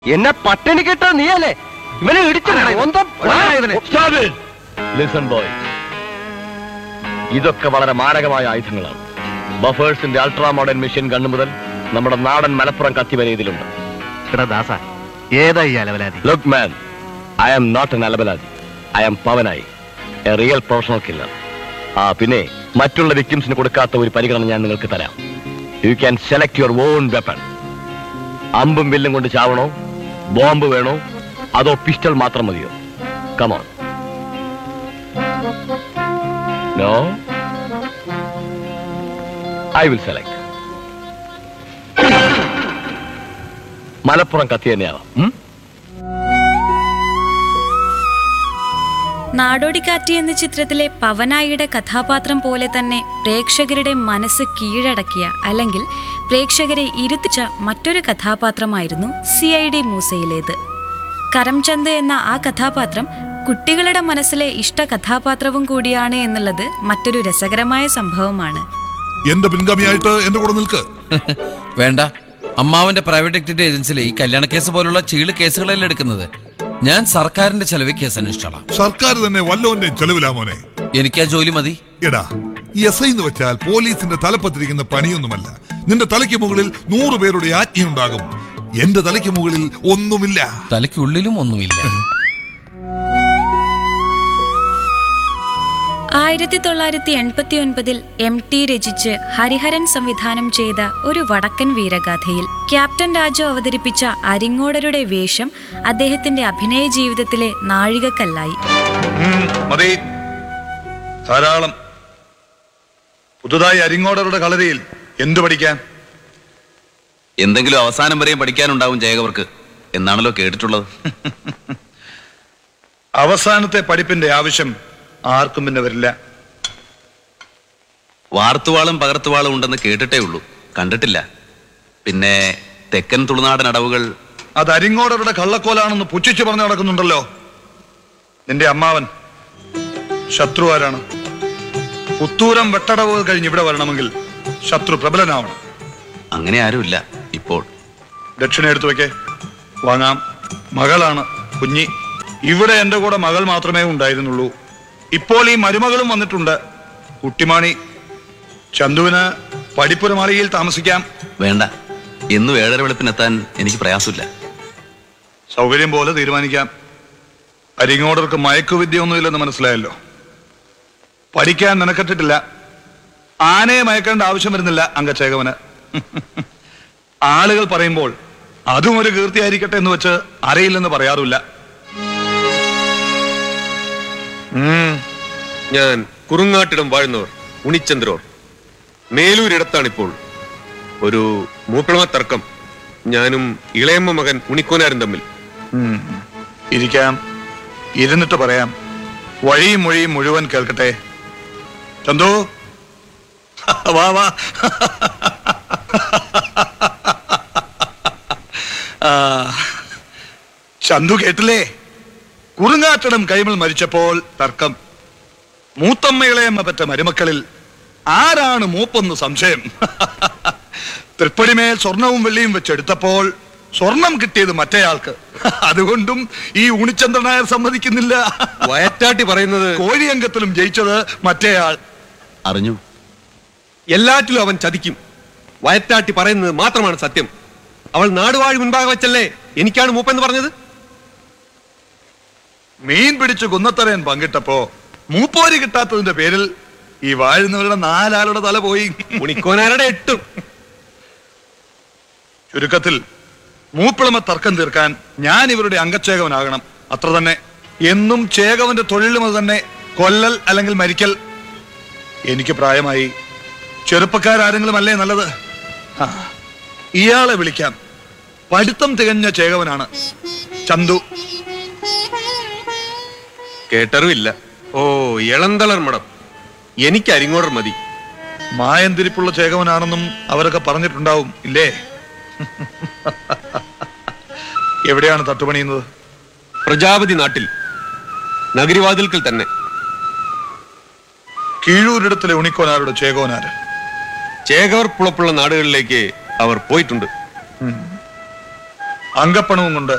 എന്നെ പട്ടിണി കിട്ടാ നീയല്ലേ ഇവനെ ഇടിച്ചു ലിസൺ ബോയ് ഇതൊക്കെ വളരെ മാരകമായ ആയുധങ്ങളാണ് ബഫേഴ്സിന്റെ അൾട്രാ മോഡേൺ മെഷീൻ ഗണ്ണ് മുതൽ നമ്മുടെ നാടൻ മലപ്പുറം കത്തി വരെ ഇതിലുണ്ട് എടാ ദാസ ഏതാ ഈ അലവലാതി look man I am not an അലബലാജ് I am Pavanayi a real professional killer ആ പിന്നെ മറ്റുള്ള വിക്ടിംസിന് കൊടുക്കാത്ത ഒരു പരിഗണന ഞാൻ നിങ്ങൾക്ക് തരാം you can select your own weapon അമ്പും വില്ലും കൊണ്ട് ചാവണോ ബോംബ് വേണോ അതോ പിസ്റ്റൾ മാത്രം മതിയോ come on no I will select Malappuram കത്തി തന്നെയാവാം ഉം? നാടോടിക്കാറ്റ് എന്ന ചിത്രത്തിലെ പവനായിയുടെ കഥാപാത്രം പോലെ തന്നെ പ്രേക്ഷകരുടെ മനസ്സ് കീഴടക്കിയ അല്ലെങ്കിൽ പ്രേക്ഷകരെ ഇരുത്തിച്ച മറ്റൊരു കഥാപാത്രമായിരുന്നു സി ഐ ഡി മൂസയിലേത് കരംചന്ദ് എന്ന ആ കഥാപാത്രം കുട്ടികളുടെ മനസ്സിലെ ഇഷ്ട കഥാപാത്രവും കൂടിയാണ് എന്നുള്ളത് മറ്റൊരു രസകരമായ സംഭവമാണ് എന്റെ പിൻഗാമിയായിട്ട് എന്റെ കൂടെ നിൽക്ക് വേണ്ട അമ്മാവന്റെ പ്രൈവറ്റ് ഡിറ്റക്റ്റീവ് ഏജൻസിയിലെ ഈ കല്യാണ കേസ് പോലുള്ള ചീള് കേസുകളല്ലേ എടുക്കുന്നത് ഞാൻ സർക്കാരിന്റെ ചെലവ് കേസ് അന്വേഷിച്ചോളാം സർക്കാർ തന്നെ വല്ലവന്റെ ചെലവിലാ മോനെ എനിക്ക് ആ ജോലി മതി എടാ ഈ എസ് ഐ എന്ന് വെച്ചാൽ പോലീസിന്റെ തലപ്പത്തിരിക്കുന്ന പണിയൊന്നുമല്ല നിന്റെ തലയ്ക്ക് മുകളിൽ നൂറ് പേരുടെ ആജ്ഞയുണ്ടാകും എന്റെ തലയ്ക്ക് മുകളിൽ ഒന്നുമില്ല തലയ്ക്കുള്ളിലും ഒന്നുമില്ല ആയിരത്തി തൊള്ളായിരത്തി എൺപത്തി ഒൻപതിൽ എം ടി രചിച്ച് ഹരിഹരൻ സംവിധാനം ചെയ്ത ഒരു വടക്കൻ വീരഗാഥയിൽ ക്യാപ്റ്റൻ രാജു അവതരിപ്പിച്ച അരിങ്ങോടരുടെ വേഷം അദ്ദേഹത്തിന്റെ അഭിനയ ജീവിതത്തിലെ നാഴികക്കല്ലായി മതി ധാരാളം പുതുതായി അരിങ്ങോടരുടെ കളരിയിൽ എന്തു പഠിക്കാൻ എന്തെങ്കിലും അവസാനം വരെയും പഠിക്കാനുണ്ടാവും ജയകവർക്ക് എന്നാണല്ലോ കേട്ടിട്ടുള്ളത് അവസാനത്തെ പഠിപ്പിന്റെ ആവശ്യം ആർക്കും പിന്നെ വരില്ല വാർത്തുവാളും പകർത്തുവാളും ഉണ്ടെന്ന് കേട്ടിട്ടേ ഉള്ളൂ കണ്ടിട്ടില്ല പിന്നെ തെക്കൻ തുളുനാടൻ അടവുകൾ അത് അരിങ്ങോടരുടെ കള്ളക്കോലാണെന്ന് പുച്ഛിച്ചു പറഞ്ഞു നടക്കുന്നുണ്ടല്ലോ നിന്റെ അമ്മാവൻ ശത്രു ആരാണ് പുത്തൂരം വെട്ടടവുകൾ കഴിഞ്ഞ് ഇവിടെ വരണമെങ്കിൽ ശത്രു പ്രബലനാവണം അങ്ങനെ ആരുമില്ല ഇപ്പോൾ ദക്ഷിണ എടുത്തു വെക്കേ വാങ്ങാം മകളാണ് കുഞ്ഞി ഇവിടെ എന്റെ കൂടെ മകൾ മാത്രമേ ഉണ്ടായിരുന്നുള്ളൂ ഇപ്പോൾ ഈ മരുമകളും വന്നിട്ടുണ്ട് കുട്ടിമാണി ചന്തുവിന് പഠിപ്പുരമാളികയിൽ താമസിക്കാം വേണ്ട എന്നും ഏഴര വെളുപ്പിനെത്താൻ എനിക്ക് പ്രയാസമില്ല സൗകര്യം പോലെ തീരുമാനിക്കാം അരിങ്ങോടർക്ക് മയക്കുവിദ്യ ഒന്നുമില്ലെന്ന് മനസ്സിലായല്ലോ പഠിക്കാൻ നിനക്കെട്ടിട്ടില്ല ആനയെ മയക്കേണ്ട ആവശ്യം വരുന്നില്ല അംഗച്ചേകവന് ആളുകൾ പറയുമ്പോൾ അതും ഒരു കീർത്തിയായിരിക്കട്ടെ എന്ന് വെച്ച് അറിയില്ലെന്ന് പറയാറില്ല ഞാൻ കുറുങ്ങാട്ടിടം വാഴുന്നവർ ഉണിച്ചന്ദ്രോർ മേലൂരിടത്താണിപ്പോൾ ഒരു മൂപ്പിളമ തർക്കം ഞാനും ഇളയമ്മ മകൻ ഉണിക്കോനാരും തമ്മിൽ ഇരിക്കാം ഇരുന്നിട്ട് പറയാം വഴിയും മൊഴിയും മുഴുവൻ കേൾക്കട്ടെ ചന്തു വാ വാ ആ, ചന്തു കേട്ടില്ലേ കുറുങ്ങാറ്റടം കൈമൾ മരിച്ചപ്പോൾ തർക്കം മൂത്തമ്മയിളയമ്മ പറ്റ മരുമക്കളിൽ ആരാണ് മൂപ്പെന്ന് സംശയം തൃപ്പടിമേൽ സ്വർണവും വെള്ളിയും വെച്ചെടുത്തപ്പോൾ സ്വർണം കിട്ടിയത് മറ്റേയാൾക്ക് അതുകൊണ്ടും ഈ ഉണിച്ചന്ദ്രനായർ സമ്മതിക്കുന്നില്ല വയറ്റാട്ടി പറയുന്നത് കോഴിയങ്കത്തിലും ജയിച്ചത് മറ്റേയാൾ അറിഞ്ഞു എല്ലാറ്റിലും അവൻ ചതിക്കും വയറ്റാട്ടി പറയുന്നത് മാത്രമാണ് സത്യം അവൾ നാടുവാഴി മുൻപാകെ വെച്ചല്ലേ എനിക്കാണ് മൂപ്പെന്ന് പറഞ്ഞത് മീൻ പിടിച്ച് കുന്നത്തറയൻ പങ്കിട്ടപ്പോ മൂപ്പോര് കിട്ടാത്തതിന്റെ പേരിൽ ഈ വാഴുന്നവരുടെ നാലാളുടെ തല പോയി ഉണിക്കോനാരുടെ എട്ടും ചുരുക്കത്തിൽ മൂപ്പിളമ തർക്കം തീർക്കാൻ ഞാൻ ഇവരുടെ അംഗച്ചേകവനാകണം അത്ര തന്നെ എന്നും ചേകവന്റെ തൊഴിലും അത് തന്നെ കൊല്ലൽ അല്ലെങ്കിൽ മരിക്കൽ എനിക്ക് പ്രായമായി ചെറുപ്പക്കാരാരെങ്കിലും അല്ലേ നല്ലത് ആ, ഇയാളെ വിളിക്കാം പഠിത്തം തികഞ്ഞ ചേകവനാണ് ചന്തു കേട്ടറിവില്ല ഓ ഇളന്തളർ മടം എനിക്ക് അരിങ്ങോടർ മതി മായന്തിരിപ്പുള്ള ചേകവനാണെന്നും അവരൊക്കെ പറഞ്ഞിട്ടുണ്ടാവും ഇല്ലേ എവിടെയാണ് തട്ടുപണിയുന്നത് പ്രജാപതി നാട്ടിൽ നഗരിവാതിൽക്കൽ തന്നെ കീഴൂരിടത്തിലെ ഉണിക്കോനാരുടെ ചേകോനാര് ചേകവർ പുളപ്പുള്ള നാടുകളിലേക്ക് അവർ പോയിട്ടുണ്ട് അങ്കപ്പണവും കൊണ്ട്